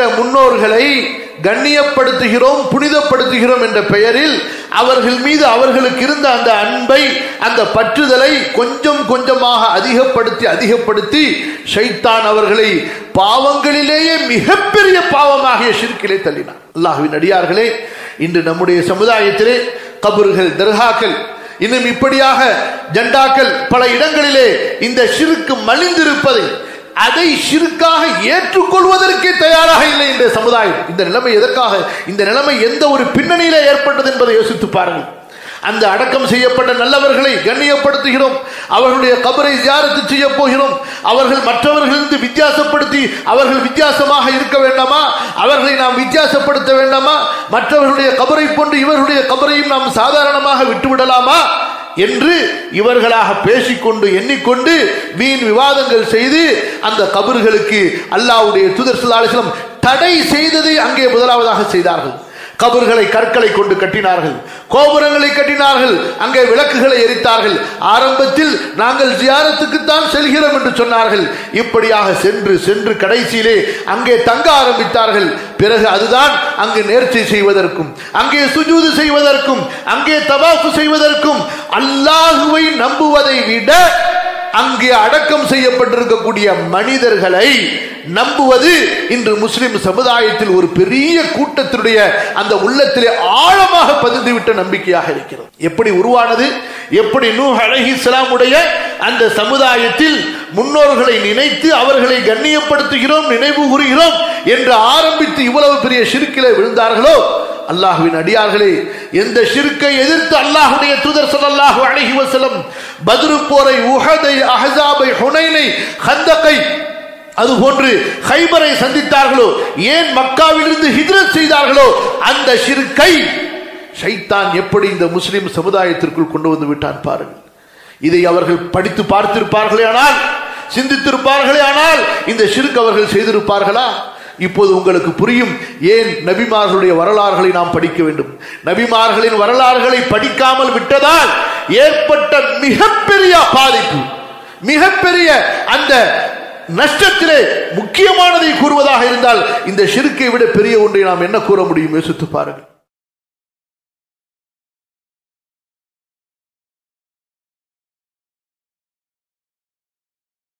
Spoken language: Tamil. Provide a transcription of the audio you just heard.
முன்னோர்களை கண்ணியப்படுத்துகிறோம் புனிதப்படுத்துகிறோம் என்ற பெயரில் அவர்கள் மீது அவர்களுக்கு இருந்த அந்த அன்பை அந்த பற்றுதலை கொஞ்சம் கொஞ்சமாக அதிகப்படுத்தி அதிகப்படுத்தி ஷைத்தான் அவர்களை பாவங்களிலேயே மிகப்பெரிய பாவமாகிய ஷிர்கிலே தள்ளினார் அல்லாஹ்வின் அடியார்களே இன்று நம்முடைய சமுதாயத்திலே கபறுகள் தர்காக்கள் இன்னும் இப்படியாக ஜண்டாக்கள் பல இடங்களிலே இந்த ஷிருக்கு மலிந்திருப்பதை அதை ஷிருக்காக ஏற்றுக்கொள்வதற்கே தயாராக இல்லை இந்த சமுதாயம் இந்த நிலைமை எதற்காக இந்த நிலைமை எந்த ஒரு பின்னணியில ஏற்பட்டது என்பதை யோசித்து பாருங்கள் அந்த அடக்கம் செய்யப்பட்ட நல்லவர்களை கண்ணியப்படுத்துகிறோம் அவர்களுடைய கபரை ஜியாரத்து செய்ய போகிறோம் அவர்கள் மற்றவர்களிருந்து வித்தியாசப்படுத்தி அவர்கள் வித்தியாசமாக இருக்க வேண்டாமா அவர்களை நாம் வித்தியாசப்படுத்த வேண்டாமா மற்றவர்களுடைய கபரை போன்று இவர்களுடைய கபரையும் நாம் சாதாரணமாக விட்டுவிடலாமா என்று இவர்களாக பேசிக்கொண்டு எண்ணிக்கொண்டு வீண் விவாதங்கள் செய்து அந்த கபர்களுக்கு அல்லாவுடைய தூதர் ஸல்லல்லாஹு அலைஹி வஸல்லம் தடை செய்ததை அங்கே முதலாவதாக செய்தார்கள் கபர்களை கற்களை கொண்டு கட்டினார்கள் கோபுரங்களை கட்டினார்கள் அங்கே விளக்குகளை எரித்தார்கள் ஆரம்பத்தில் நாங்கள் ஜியாரத்துக்குத்தான் செல்கிறோம் என்று சொன்னார்கள் இப்படியாக சென்று சென்று கடைசியிலே அங்கே தங்க ஆரம்பித்தார்கள் பிறகு அதுதான் அங்கு நேர்ச்சை செய்வதற்கும் அங்கே சுஜூது செய்வதற்கும் அங்கே தவாஃபு செய்வதற்கும் அல்லாஹுவை நம்புவதை விட அங்கே அடக்கம் செய்யப்பட்டிருக்கக்கூடிய மனிதர்களை நம்புவது இன்று முஸ்லிம் சமுதாயத்தில் ஒரு பெரிய கூட்டத்தினுடைய அந்த உள்ளத்திலே ஆழமாக பதிந்துவிட்ட நம்பிக்கையாக இருக்கிறது எப்படி உருவானது எப்படி நூ அலஹிஸ்லாமுடைய அந்த சமுதாயத்தில் முன்னோர்களை நினைத்து அவர்களை கண்ணியப்படுத்துகிறோம் நினைவு கூறுகிறோம் என்று ஆரம்பித்து இவ்வளவு பெரிய சிறுக்கிலே விழுந்தார்களோ அல்லாஹுவின் அடியார்களே எந்த ஷிர்க்கை எதிர்த்து அல்லாஹுடைய தூதர் ஸல்லல்லாஹு அலைஹி வஸல்லம் பத்ரு போரை உஹதை அஹஸாபை ஹுனைனை ஹந்தகை அதுபோன்று ஹைபரை சந்தித்தார்களோ ஏன் மக்காவிலிருந்து ஹிஜ்ரத் செய்தார்களோ அந்த ஷிர்கை ஷைத்தான் எப்படி இந்த முஸ்லிம் சமுதாயத்திற்குள் கொண்டு வந்து விட்டான் பாருங்கள் இதை அவர்கள் படித்து பார்த்திருப்பார்களே ஆனால் சிந்தித்திருப்பார்களே ஆனால் இந்த ஷிர்க் அவர்கள் செய்திருப்பார்களா இப்போது உங்களுக்கு புரியும் ஏன் நபிமார்களுடைய வரலாறுகளை நாம் படிக்க வேண்டும் நபிமார்களின் வரலாறுகளை படிக்காமல் விட்டதால் ஏற்பட்ட மிகப்பெரிய பாதிப்பு மிகப்பெரிய அந்த நஷ்டத்திலே முக்கியமானதை கூறுவதாக இருந்தால் இந்த ஷிருக்கை விட பெரிய ஒன்றை நாம் என்ன கூற முடியும் யோசித்து பாருங்கள்